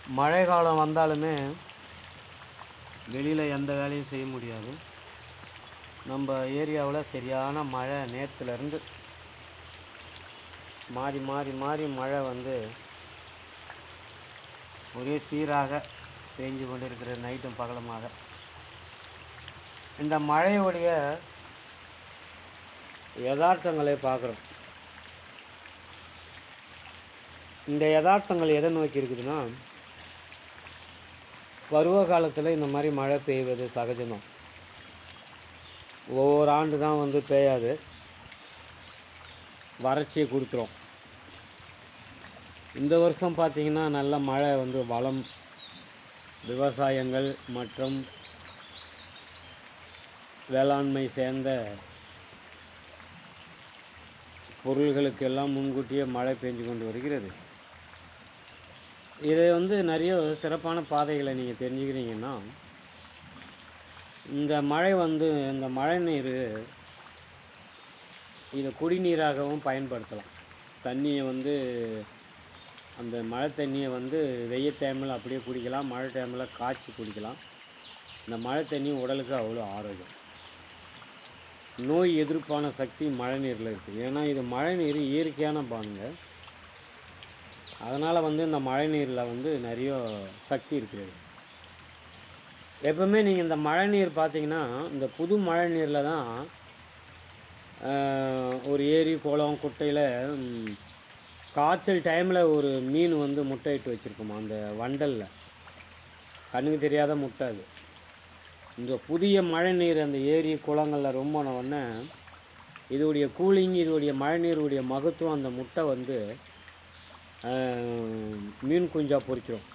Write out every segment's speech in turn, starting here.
மழை காலம் வந்தாலுமே வெளியில் எந்த வேலையும் செய்ய முடியாது நம்ம ஏரியாவில் சரியான மழை நேற்றுலேருந்து மாறி மாறி மாறி மழை வந்து ஒரே சீராக பெஞ்சு கொண்டிருக்கிற நைட்டும் பகலுமாக இந்த மழையுடைய யதார்த்தங்களை பார்க்குறோம் இந்த யதார்த்தங்கள் எதை நோக்கி இருக்குதுன்னா பருவ காலத்தில் இந்த மாதிரி மழை பெய்வது சகஜம்தான் ஒவ்வொரு ஆண்டு தான் வந்து பெய்யாது வறட்சியை கொடுத்துரும் இந்த வருஷம் பார்த்திங்கன்னா நல்ல மழை வந்து வளம் விவசாயங்கள் மற்றும் வேளாண்மை சேர்ந்த பொருள்களுக்கெல்லாம் முன்கூட்டியே மழை பெஞ்சு கொண்டு வருகிறது இதை வந்து நிறைய சிறப்பான பாதைகளை நீங்கள் தெரிஞ்சுக்கிறீங்கன்னா இந்த மழை வந்து இந்த மழை நீர் இதை குடிநீராகவும் பயன்படுத்தலாம் தண்ணியை வந்து அந்த மழை தண்ணியை வந்து வெய்ய டைமில் அப்படியே குடிக்கலாம் மழை டைமில் காய்ச்சி குடிக்கலாம் இந்த மழை தண்ணி உடலுக்கு அவ்வளோ ஆரோக்கியம் நோய் எதிர்ப்பான சக்தி மழை நீரில் இருக்குது ஏன்னா இது மழை நீர் இயற்கையான பானுங்க அதனால் வந்து இந்த மழை நீரில் வந்து நிறைய சக்தி இருக்குது எப்பவுமே நீங்கள் இந்த மழை நீர் பார்த்தீங்கன்னா இந்த புது மழை நீரில் தான் ஆஹ், ஒரு ஏரி குளம் குட்டையில் ம், காய்ச்சல் டைமில் ஒரு மீன் வந்து முட்டையிட்டு வச்சுருக்குமா அந்த வண்டலில் கண்ணுக்கு தெரியாத முட்டை அது இந்த புதிய மழை நீர் அந்த ஏரி குளங்களில் ரொம்ப உடனே இதோடைய கூலிங் இதோடைய மழை நீருடைய மகத்துவம் அந்த முட்டை வந்து ஆஹ், மீன் குஞ்சா பொரிச்சிடும்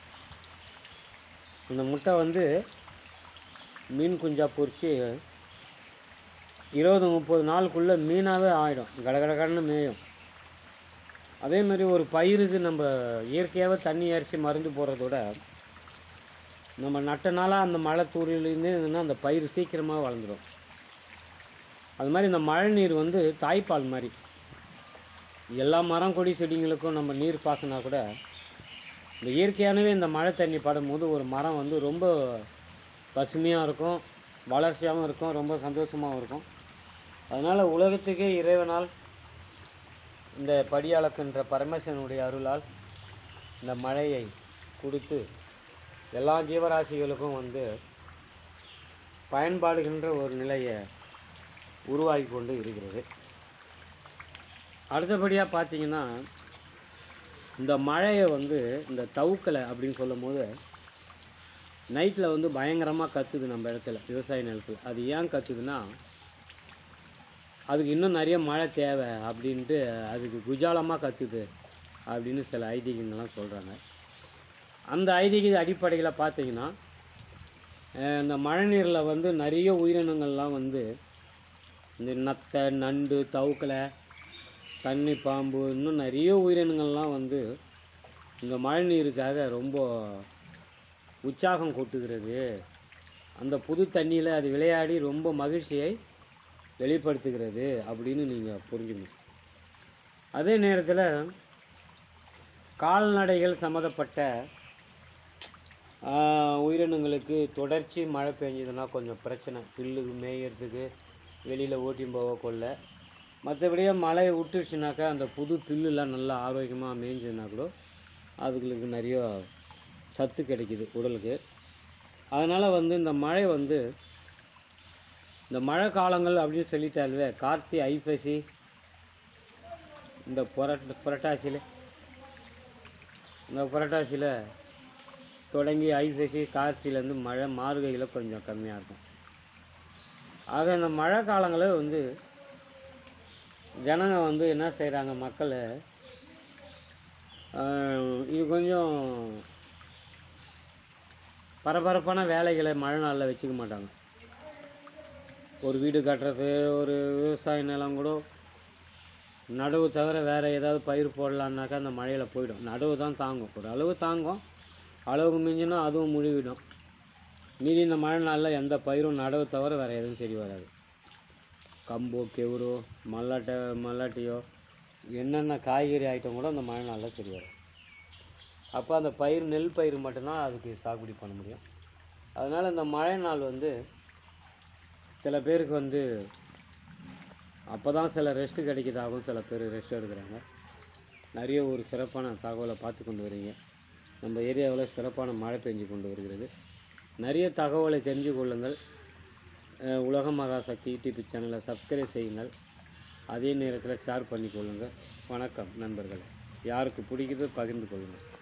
அந்த முட்டை வந்து மீன் குஞ்சா பொரித்து இருபது முப்பது நாளுக்குள்ளே மீனாகவே ஆகிடும் கடகடகடன்னு மேயும் அதே மாதிரி ஒரு பயிருக்கு நம்ம இயற்கையாகவே தண்ணி அரிசி மருந்து போடுறதோட நம்ம நட்ட நாளாக அந்த மழை தூரிலேருந்து இருந்ததுன்னா அந்த பயிர் சீக்கிரமாக வளர்ந்துடும் அது மாதிரி இந்த மழை நீர் வந்து தாய்ப்பால் மாதிரி எல்லா மரம் கொடி செடிங்களுக்கும் நம்ம நீர் பாசனா கூட இந்த இயற்கையானவே இந்த மழை தண்ணி படும்போது ஒரு மரம் வந்து ரொம்ப பசுமையாக இருக்கும் வளர்ச்சியாகவும் இருக்கும் ரொம்ப சந்தோஷமாகவும் இருக்கும் அதனால் உலகத்துக்கே இறைவனால் இந்த படியாளக்குன்ற பரமேஸ்வரனுடைய அருளால் இந்த மழையை கொடுத்து எல்லா ஜீவராசிகளுக்கும் வந்து பயன்பாடுகின்ற ஒரு நிலையை உருவாகி கொண்டு இருக்கிறது அடுத்தபடியாக பார்த்தீங்கன்னா இந்த மழையை வந்து இந்த தவுக்கலை அப்படின்னு சொல்லும் போது நைட்டில் வந்து பயங்கரமாக கத்துது நம்ம இடத்துல விவசாய நிலத்தில் அது ஏன் கத்துதுன்னா அதுக்கு இன்னும் நிறைய மழை தேவை அப்படின்ட்டு அதுக்கு குஜாலமாக கத்துது அப்படின்னு சில ஐதீகங்கள்லாம் சொல்கிறாங்க அந்த ஐதீக அடிப்படையில் பார்த்தீங்கன்னா அஹ் இந்த மழை நீரில் வந்து நிறைய உயிரினங்கள்லாம் வந்து இந்த நத்தை நண்டு தவுக்கலை தண்ணி பாம்பு இன்னும் நிறைய உயிரினங்கள்லாம் வந்து இந்த மழை நீருக்காக ரொம்ப உற்சாகம் கொட்டுகிறது அந்த புது தண்ணியில் அது விளையாடி ரொம்ப மகிழ்ச்சியை வெளிப்படுத்துகிறது அப்படின்னு நீங்கள் புரிஞ்சுக்கணும் அதே நேரத்தில் கால்நடைகள் சம்மந்தப்பட்ட ஆஹ், உயிரினங்களுக்கு தொடர்ச்சி மழை பெஞ்சதுன்னா கொஞ்சம் பிரச்சனை புல்லு மேயறதுக்கு வெளியில் ஓட்டி போக கொள்ள மற்றபடியே மழை விட்டுருச்சுனாக்கா அந்த புது புல்லுலாம் நல்லா ஆரோக்கியமாக மேய்ஞ்சதுன்னா கூட அதுங்களுக்கு நிறைய சத்து கிடைக்குது உடலுக்கு அதனால் வந்து இந்த மழை வந்து இந்த மழை காலங்கள் அப்படின்னு சொல்லிட்டாலே கார்த்தி ஐப்பசி இந்த புரட்ட புரட்டாசியில் இந்த புரட்டாசியில் தொடங்கி ஐப்பசி கார்த்திலேருந்து மழை மார்கழியில் கொஞ்சம் கம்மியாக இருக்கும் ஆக இந்த மழை காலங்களில் வந்து ஜனங்க வந்து என்ன செய்கிறாங்க மக்களை ஆஹ், இது கொஞ்சம் பரபரப்பான வேலைகளை மழை நாளில் வச்சுக்க மாட்டாங்க ஒரு வீடு கட்டுறது ஒரு விவசாய நிலம் கூட நடவு தவிர வேறு ஏதாவது பயிர் போடலான்னாக்கா அந்த மழையில் போயிடும் நடவு தான் தாங்கும் ஒரு அளவு தாங்கும் அளவுக்கு மிஞ்சினா அதுவும் முழுவிடும் மீதி இந்த மழை நாளில் எந்த பயிரும் நடவு தவிர வேறு எதுவும் சரி வராது கம்போ கெவுரோ மல்லாட்டை மல்லாட்டியோ என்னென்ன காய்கறி ஐட்டம் கூட அந்த மழை நாளில் சரி வரும் அப்போ அந்த பயிர் நெல் பயிர் மட்டும்தான் அதுக்கு சாகுபடி பண்ண முடியும் அதனால் இந்த மழை நாள் வந்து சில பேருக்கு வந்து அப்போ தான் சில ரெஸ்ட்டு கிடைக்கிறதாகவும் சில பேர் ரெஸ்ட் எடுக்கிறாங்க நிறைய ஒரு சிறப்பான தகவலை பார்த்து கொண்டு வரீங்க நம்ம ஏரியாவில் சிறப்பான மழை பெஞ்சு கொண்டு வருகிறது நிறைய தகவலை தெரிஞ்சு கொள்ளுங்கள் அஹ் உலக மகாசக்தி யூடியூப் சேனலை சப்ஸ்கிரைப் செய்யுங்கள் அதே நேரத்தில் ஷேர் பண்ணி கொள்ளுங்கள் வணக்கம் நண்பர்களே யாருக்கு பிடிக்குதோ பகிர்ந்து கொள்ளுங்கள்